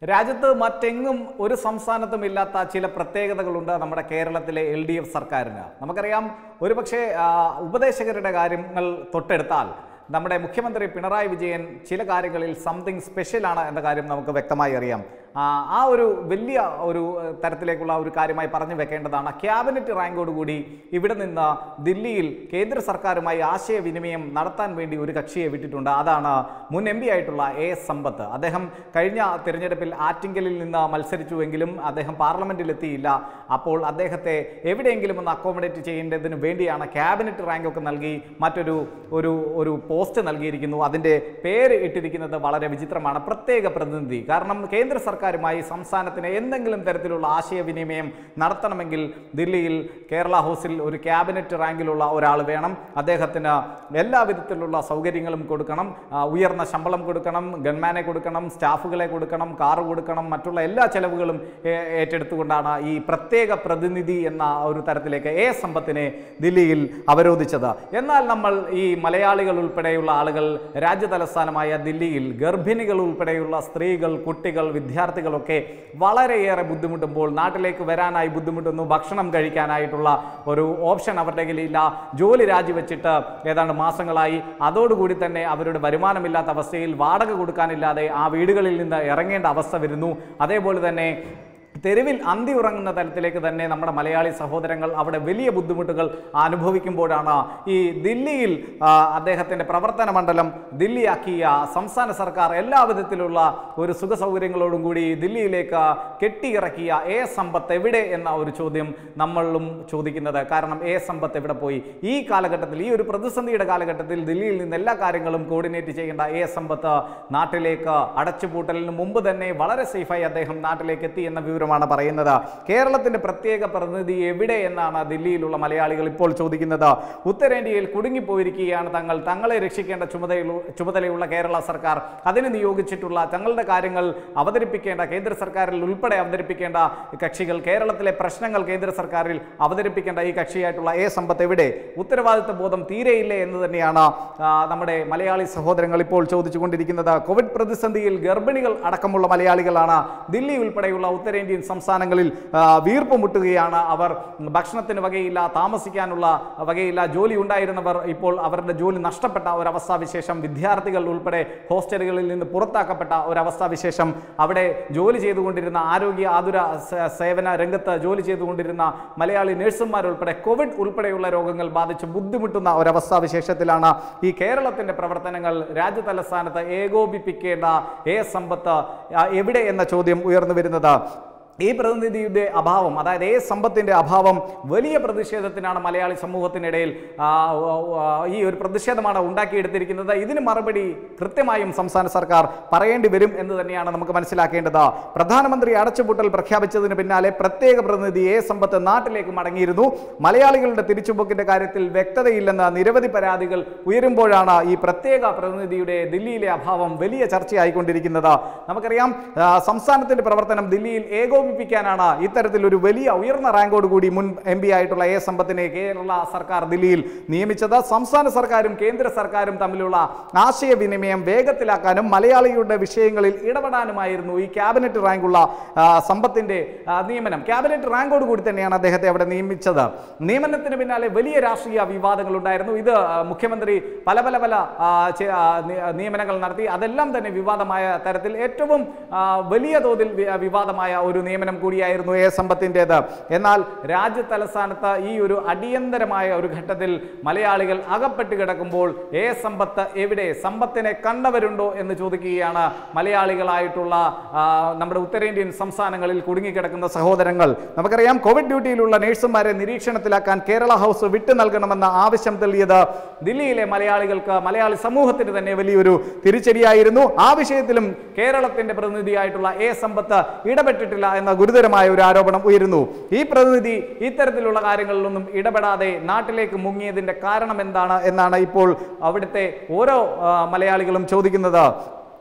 രാജ്യത്ത് മറ്റെങ്ങും ഒരു സംസ്ഥാനത്തും ഇല്ലാത്ത ചില പ്രത്യേകതകളുണ്ട് നമ്മുടെ കേരളത്തിലെ എൽ ഡി എഫ് സർക്കാരിന് നമുക്കറിയാം ഒരുപക്ഷെ ആ, ഉപദേശകരുടെ കാര്യങ്ങൾ തൊട്ടെടുത്താൽ നമ്മുടെ മുഖ്യമന്ത്രി പിണറായി വിജയൻ ചില കാര്യങ്ങളിൽ സംതിങ് സ്പെഷ്യലാണ് എന്ന കാര്യം നമുക്ക് വ്യക്തമായി അറിയാം ആ, ആ ഒരു വലിയ ഒരു ഏഹ്, തരത്തിലേക്കുള്ള ഒരു കാര്യമായി പറഞ്ഞു വെക്കേണ്ടതാണ് ക്യാബിനറ്റ് റാങ്കോടുകൂടി ഇവിടെ നിന്ന് ദില്ലിയിൽ കേന്ദ്ര സർക്കാരുമായി ആശയവിനിമയം നടത്താൻ വേണ്ടി ഒരു കക്ഷിയെ വിട്ടിട്ടുണ്ട് അതാണ് മുൻ എം പി ആയിട്ടുള്ള എ എസ് സമ്പത്ത് അദ്ദേഹം കഴിഞ്ഞ തിരഞ്ഞെടുപ്പിൽ ആറ്റിങ്കലിൽ നിന്ന് മത്സരിച്ചുവെങ്കിലും അദ്ദേഹം പാർലമെന്റിൽ എത്തിയില്ല അപ്പോൾ അദ്ദേഹത്തെ എവിടെയെങ്കിലും ഒന്ന് അക്കോമഡേറ്റ് ചെയ്യേണ്ടതിന് വേണ്ടിയാണ് ക്യാബിനറ്റ് റാങ്കൊക്കെ നൽകി മറ്റൊരു ഒരു ഒരു പോസ്റ്റ് നൽകിയിരിക്കുന്നു അതിൻ്റെ പേര് ഇട്ടിരിക്കുന്നത് വളരെ വിചിത്രമാണ് പ്രത്യേക പ്രതിനിധി കാരണം കേന്ദ്ര സർക്കാരുമായി സംസ്ഥാനത്തിന് എന്തെങ്കിലും തരത്തിലുള്ള ആശയവിനിമയം നടത്തണമെങ്കിൽ ദില്ലിയിൽ കേരള ഹൗസിൽ ഒരു ക്യാബിനറ്റ് റാങ്കിലുള്ള ഒരാൾ വേണം അദ്ദേഹത്തിന് എല്ലാ വിധത്തിലുള്ള സൗകര്യങ്ങളും കൊടുക്കണം ആ, ഉയർന്ന ശമ്പളം കൊടുക്കണം ഗൺമാനെ കൊടുക്കണം സ്റ്റാഫുകളെ കൊടുക്കണം കാറ് കൊടുക്കണം മറ്റുള്ള എല്ലാ ചെലവുകളും ഏ- ഏറ്റെടുത്തുകൊണ്ടാണ് ഈ പ്രത്യേക പ്രതിനിധി എന്ന ഒരു തരത്തിലേക്ക് എ സമ്പത്തിനെ ദില്ലിയിൽ അവരോധിച്ചത് എന്നാൽ നമ്മൾ ഈ മലയാളികൾ ഉൾപ്പെടെയുള്ള ആളുകൾ രാജ്യതലസ്ഥാനമായ ദില്ലിയിൽ ഗർഭിണികൾ ഉൾപ്പെടെയുള്ള സ്ത്രീകൾ കുട്ടികൾ വിദ്യാർത്ഥികളൊക്കെ വളരെയേറെ ബുദ്ധിമുട്ടുമ്പോൾ നാട്ടിലേക്ക് വരാനായി ബുദ്ധിമുട്ടുന്നു ഭക്ഷണം കഴിക്കാനായിട്ടുള്ള ഒരു ഓപ്ഷൻ അവരുടെ കയ്യിലില്ല ജോലി രാജിവെച്ചിട്ട് ഏതാണ്ട് മാസങ്ങളായി അതോടുകൂടി തന്നെ അവരുടെ വരുമാനമില്ലാത്ത അവസ്ഥയിൽ വാടക കൊടുക്കാനില്ലാതെ ആ വീടുകളിൽ നിന്ന് ഇറങ്ങേണ്ട അവസ്ഥ വരുന്നു അതേപോലെ തന്നെ തെരുവിൽ അന്തി ഉറങ്ങുന്ന തലത്തിലേക്ക് തന്നെ നമ്മുടെ മലയാളി സഹോദരങ്ങൾ അവിടെ വലിയ ബുദ്ധിമുട്ടുകൾ അനുഭവിക്കുമ്പോഴാണ് ഈ ദില്ലിയിൽ ആ, അദ്ദേഹത്തിൻ്റെ പ്രവർത്തന മണ്ഡലം ദില്ലിയാക്കിയ സംസ്ഥാന സർക്കാർ എല്ലാ വിധത്തിലുള്ള ഒരു സുഖ സൗകര്യങ്ങളോടും കൂടി ദില്ലിയിലേക്ക് കെട്ടിയിറക്കിയ എ സമ്പത്ത് എവിടെ എന്ന ഒരു ചോദ്യം നമ്മളും ചോദിക്കുന്നത് കാരണം എ സമ്പത്ത് എവിടെ പോയി ഈ കാലഘട്ടത്തിൽ ഈ ഒരു പ്രതിസന്ധിയുടെ കാലഘട്ടത്തിൽ ദില്ലിയിൽ നിന്ന് എല്ലാ കാര്യങ്ങളും കോർഡിനേറ്റ് ചെയ്യേണ്ട എ സമ്പത്ത് നാട്ടിലേക്ക് അടച്ചുപൂട്ടലിന് മുമ്പ് തന്നെ വളരെ സേഫായി അദ്ദേഹം നാട്ടിലേക്ക് എത്തി എന്ന വിവരമാണ് പറയുന്നത് കേരളത്തിന്റെ പ്രത്യേക പ്രതിനിധി എവിടെ എന്നാണ് ദില്ലിയിലുള്ള മലയാളികൾ ഇപ്പോൾ ചോദിക്കുന്നത് ഉത്തരേന്ത്യയിൽ കുടുങ്ങിപ്പോയിരിക്കുകയാണ് തങ്ങൾ തങ്ങളെ രക്ഷിക്കേണ്ട ചുമതലയുള്ള ചുമതലയുള്ള കേരള സർക്കാർ അതിന് നിയോഗിച്ചിട്ടുള്ള തങ്ങളുടെ കാര്യങ്ങൾ അവതരിപ്പിക്കേണ്ട കേന്ദ്ര സർക്കാരിൽ ഉൾപ്പെടെ അവതരിപ്പിക്കേണ്ട കക്ഷികൾ കേരളത്തിലെ പ്രശ്നങ്ങൾ കേന്ദ്ര സർക്കാരിൽ അവതരിപ്പിക്കേണ്ട ഈ കക്ഷിയായിട്ടുള്ള എ സമ്പത്ത് എവിടെ ഉത്തരവാദിത്ത ബോധം തീരെയില്ലേ എന്ന് തന്നെയാണ് ആ, നമ്മുടെ മലയാളി സഹോദരങ്ങൾ ഇപ്പോൾ ചോദിച്ചുകൊണ്ടിരിക്കുന്നത് കോവിഡ് പ്രതിസന്ധിയിൽ ഗർഭിണികൾ അടക്കമുള്ള മലയാളികളാണ് ദില്ലി ഉൾപ്പെടെയുള്ള ഉത്തരേന്ത്യൻ സംസ്ഥാനങ്ങളിൽ ആ, വീർപ്പ് മുട്ടുകയാണ് അവർ ഭക്ഷണത്തിന് വകയില്ല താമസിക്കാനുള്ള വകയില്ല ജോലി ഉണ്ടായിരുന്നവർ ഇപ്പോൾ അവരുടെ ജോലി നഷ്ടപ്പെട്ട ഒരവസ്ഥാവിശേഷം വിദ്യാർത്ഥികൾ ഉൾപ്പെടെ ഹോസ്റ്റലുകളിൽ നിന്ന് പുറത്താക്കപ്പെട്ട ഒരവസ്ഥാവിശേഷം അവിടെ ജോലി ചെയ്തുകൊണ്ടിരുന്ന ആരോഗ്യ ആതുര സ- സേവന രംഗത്ത് ജോലി ചെയ്തുകൊണ്ടിരുന്ന മലയാളി നഴ്സുമാർ ഉൾപ്പെടെ കോവിഡ് ഉൾപ്പെടെയുള്ള രോഗങ്ങൾ ബാധിച്ച് ബുദ്ധിമുട്ടുന്ന ഒരവസ്ഥാവിശേഷത്തിലാണ് ഈ കേരളത്തിന്റെ പ്രവർത്തനങ്ങൾ രാജ്യതലസ്ഥാനത്ത് ഏകോപിപ്പിക്കേണ്ട എ സമ്പത്ത് ആ, എവിടെ എന്ന ചോദ്യം ഉയർന്നു വരുന്നത് ഈ പ്രതിനിധിയുടെ അഭാവം അതായത് ഏ സമ്പത്തിൻ്റെ അഭാവം വലിയ പ്രതിഷേധത്തിനാണ് മലയാളി സമൂഹത്തിനിടയിൽ ആ, ആ, ആ, ഈ ഒരു പ്രതിഷേധമാണ് ഉണ്ടാക്കിയെടുത്തിരിക്കുന്നത് ഇതിന് മറുപടി കൃത്യമായും സംസ്ഥാന സർക്കാർ പറയേണ്ടി വരും എന്ന് തന്നെയാണ് നമുക്ക് മനസ്സിലാക്കേണ്ടത് പ്രധാനമന്ത്രി അടച്ചുപൂട്ടൽ പ്രഖ്യാപിച്ചതിന് പിന്നാലെ പ്രത്യേക പ്രതിനിധി എ സമ്പത്ത് നാട്ടിലേക്ക് മടങ്ങിയിരുന്നു മലയാളികളുടെ തിരിച്ചുപോക്കിന്റെ കാര്യത്തിൽ വ്യക്തതയില്ലെന്ന നിരവധി പരാതികൾ ഉയരുമ്പോഴാണ് ഈ പ്രത്യേക പ്രതിനിധിയുടെ ദില്ലിയിലെ അഭാവം വലിയ ചർച്ചയായിക്കൊണ്ടിരിക്കുന്നത് നമുക്കറിയാം ആ, സംസ്ഥാനത്തിന്റെ പ്രവർത്തനം ദില്ലിയിൽ ഏകോപിപ്പിക്കാനാണ് ഇത്തരത്തിലൊരു വലിയ ഉയർന്ന റാങ്കോടുകൂടി മുൻ എം പി ആയിട്ടുള്ള എ സമ്പത്തിനെ കേരള സർക്കാർ ദില്ലിയിൽ നിയമിച്ചത് സംസ്ഥാന സർക്കാരും കേന്ദ്ര സർക്കാരും തമ്മിലുള്ള ആശയവിനിമയം വേഗത്തിലാക്കാനും മലയാളികളുടെ വിഷയങ്ങളിൽ ഇടപെടാനുമായിരുന്നു ഈ ക്യാബിനറ്റ് റാങ്കുള്ള ആ, സമ്പത്തിന്റെ ആ, നിയമനം ക്യാബിനറ്റ് റാങ്കോട് കൂടി തന്നെയാണ് അദ്ദേഹത്തെ അവിടെ നിയമിച്ചത് നിയമനത്തിന് പിന്നാലെ വലിയ രാഷ്ട്രീയ വിവാദങ്ങൾ ഉണ്ടായിരുന്നു ഇത് ആ, മുഖ്യമന്ത്രി പല പല പല ആ, ചെ- ആ, നി- നിയമനങ്ങൾ നടത്തി അതെല്ലാം തന്നെ വിവാദമായ തരത്തിൽ ഏറ്റവും ആ, വലിയ തോതിൽ വി- വിവാദമായ ഒരു നിയമനം കൂടിയായിരുന്നു എ സമ്പത്തിൻ്റെത് എന്നാൽ രാജ്യ തലസ്ഥാനത്ത് ഈ ഒരു അടിയന്തരമായ ഒരു ഘട്ടത്തിൽ മലയാളികൾ അകപ്പെട്ട് കിടക്കുമ്പോൾ എ സമ്പത്ത് എവിടെ സമ്പത്തിനെ കണ്ടവരുണ്ടോ എന്ന് ചോദിക്കുകയാണ് മലയാളികളായിട്ടുള്ള ആ, നമ്മുടെ ഉത്തരേന്ത്യൻ സംസ്ഥാനങ്ങളിൽ കുടുങ്ങിക്കിടക്കുന്ന സഹോദരങ്ങൾ നമുക്കറിയാം കോവിഡ് ഡ്യൂട്ടിയിലുള്ള നഴ്സുമാരെ നിരീക്ഷണത്തിലാക്കാൻ കേരള ഹൗസ് വിട്ടു നൽകണമെന്ന ആവശ്യം തെളിയത് ദില്ലിയിലെ മലയാളികൾക്ക് മലയാളി സമൂഹത്തിന് തന്നെ വലിയൊരു തിരിച്ചടിയായിരുന്നു ആ വിഷയത്തിലും കേരളത്തിന്റെ പ്രതിനിധിയായിട്ടുള്ള എ സമ്പത്ത് ഇടപെട്ടിട്ടില്ല എന്ന ഗുരുതരമായ ഒരു ആരോപണം ഉയരുന്നു ഈ പ്രതിനിധി ഇത്തരത്തിലുള്ള കാര്യങ്ങളിലൊന്നും ഇടപെടാതെ നാട്ടിലേക്ക് മുങ്ങിയതിന്റെ കാരണം എന്താണ് എന്നാണ് ഇപ്പോൾ അവിടുത്തെ ഓരോ ആ, മലയാളികളും ചോദിക്കുന്നത്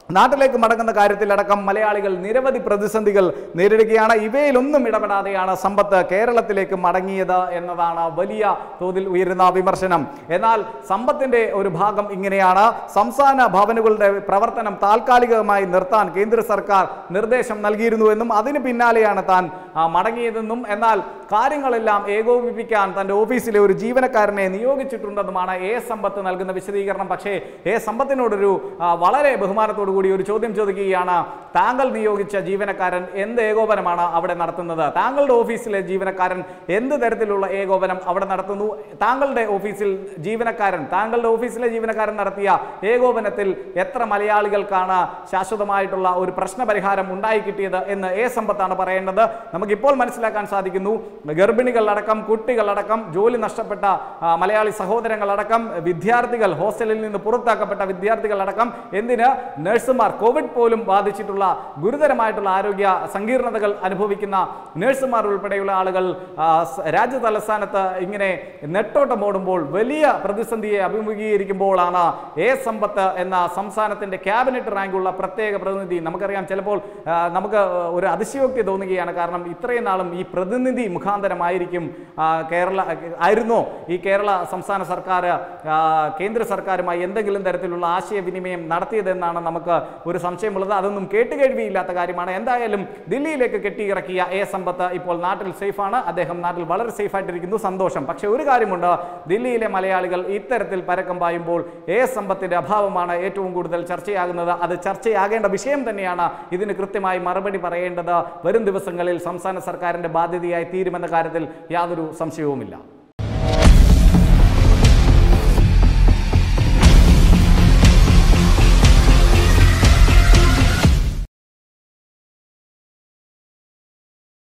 നാട്ടിലേക്ക് മടങ്ങുന്ന കാര്യത്തിലടക്കം മലയാളികൾ നിരവധി പ്രതിസന്ധികൾ നേരിടുകയാണ് ഇവയിലൊന്നും ഇടപെടാതെയാണ് സമ്പത്ത് കേരളത്തിലേക്ക് മടങ്ങിയത് എന്നതാണ് വലിയ തോതിൽ ഉയരുന്ന വിമർശനം എന്നാൽ സമ്പത്തിന്റെ ഒരു ഭാഗം ഇങ്ങനെയാണ് സംസ്ഥാന ഭവനുകളുടെ പ്രവർത്തനം താൽക്കാലികമായി നിർത്താൻ കേന്ദ്ര സർക്കാർ നിർദ്ദേശം നൽകിയിരുന്നുവെന്നും അതിന് പിന്നാലെയാണ് താൻ ആ, മടങ്ങിയതെന്നും എന്നാൽ കാര്യങ്ങളെല്ലാം ഏകോപിപ്പിക്കാൻ തന്റെ ഓഫീസിലെ ഒരു ജീവനക്കാരനെ നിയോഗിച്ചിട്ടുണ്ടെന്നുമാണ് എ സമ്പത്ത് നൽകുന്ന വിശദീകരണം പക്ഷേ എ സമ്പത്തിനോടൊരു ആ, വളരെ ബഹുമാനത്തോടു കൂടി ഒരു ചോദ്യം ചോദിക്കുകയാണ് താങ്കൾ നിയോഗിച്ച ജീവനക്കാരൻ എന്ത് ഏകോപനമാണ് അവിടെ നടത്തുന്നത് താങ്കളുടെ ഓഫീസിലെ ജീവനക്കാരൻ എന്ത് തരത്തിലുള്ള ഏകോപനം അവിടെ നടത്തുന്നു താങ്കളുടെ ഓഫീസിൽ ജീവനക്കാരൻ താങ്കളുടെ ഓഫീസിലെ ജീവനക്കാരൻ നടത്തിയ ഏകോപനത്തിൽ എത്ര മലയാളികൾക്കാണ് ശാശ്വതമായിട്ടുള്ള ഒരു പ്രശ്നപരിഹാരം ഉണ്ടായി കിട്ടിയത് എന്ന് എ സമ്പത്താണ് പറയേണ്ടത് നമുക്കിപ്പോൾ മനസ്സിലാക്കാൻ സാധിക്കുന്നു ഗർഭിണികളടക്കം കുട്ടികളടക്കം ജോലി നഷ്ടപ്പെട്ട ആ, മലയാളി സഹോദരങ്ങളടക്കം വിദ്യാർത്ഥികൾ ഹോസ്റ്റലിൽ നിന്ന് പുറത്താക്കപ്പെട്ട വിദ്യാർത്ഥികളടക്കം എന്തിന് നഴ്സുമാർ കോവിഡ് പോലും ബാധിച്ചിട്ടുള്ള ഗുരുതരമായിട്ടുള്ള ആരോഗ്യ സങ്കീർണതകൾ അനുഭവിക്കുന്ന നഴ്സുമാർ ഉൾപ്പെടെയുള്ള ആളുകൾ ആ, സ- രാജ്യ തലസ്ഥാനത്ത് ഇങ്ങനെ നെട്ടോട്ടം ഓടുമ്പോൾ വലിയ പ്രതിസന്ധിയെ അഭിമുഖീകരിക്കുമ്പോഴാണ് എ സമ്പത്ത് എന്ന സംസ്ഥാനത്തിന്റെ ക്യാബിനറ്റ് റാങ്കുള്ള പ്രത്യേക പ്രതിനിധി നമുക്കറിയാം ചിലപ്പോൾ ആ, നമുക്ക് ഒരു അതിശയോക്തി തോന്നുകയാണ് കാരണം ഇത്രയും നാളും ഈ പ്രതിനിധി മുഖാന്തരമായിരിക്കും ആ, കേരള ആയിരുന്നോ ഈ കേരള സംസ്ഥാന സർക്കാർ ആ, കേന്ദ്ര സർക്കാരുമായി എന്തെങ്കിലും തരത്തിലുള്ള ആശയവിനിമയം നടത്തിയതെന്നാണ് നമുക്ക് ഒരു സംശയമുള്ളത് അതൊന്നും കേട്ടുകേഴ്വിയില്ലാത്ത കാര്യമാണ് എന്തായാലും ദില്ലിയിലേക്ക് കെട്ടിയിറക്കിയ എ സമ്പത്ത് ഇപ്പോൾ നാട്ടിൽ സേഫാണ് അദ്ദേഹം നാട്ടിൽ വളരെ സേഫ് ആയിട്ടിരിക്കുന്നു സന്തോഷം പക്ഷേ ഒരു കാര്യമുണ്ട് ദില്ലിയിലെ മലയാളികൾ ഇത്തരത്തിൽ പരക്കം പായുമ്പോൾ എ സമ്പത്തിന്റെ അഭാവമാണ് ഏറ്റവും കൂടുതൽ ചർച്ചയാകുന്നത് അത് ചർച്ചയാകേണ്ട വിഷയം തന്നെയാണ് ഇതിന് കൃത്യമായി മറുപടി പറയേണ്ടത് വരും ദിവസങ്ങളിൽ സംസ്ഥാന സർക്കാരിന്റെ ബാധ്യതയായി തീരുമെന്ന കാര്യത്തിൽ യാതൊരു സംശയവുമില്ല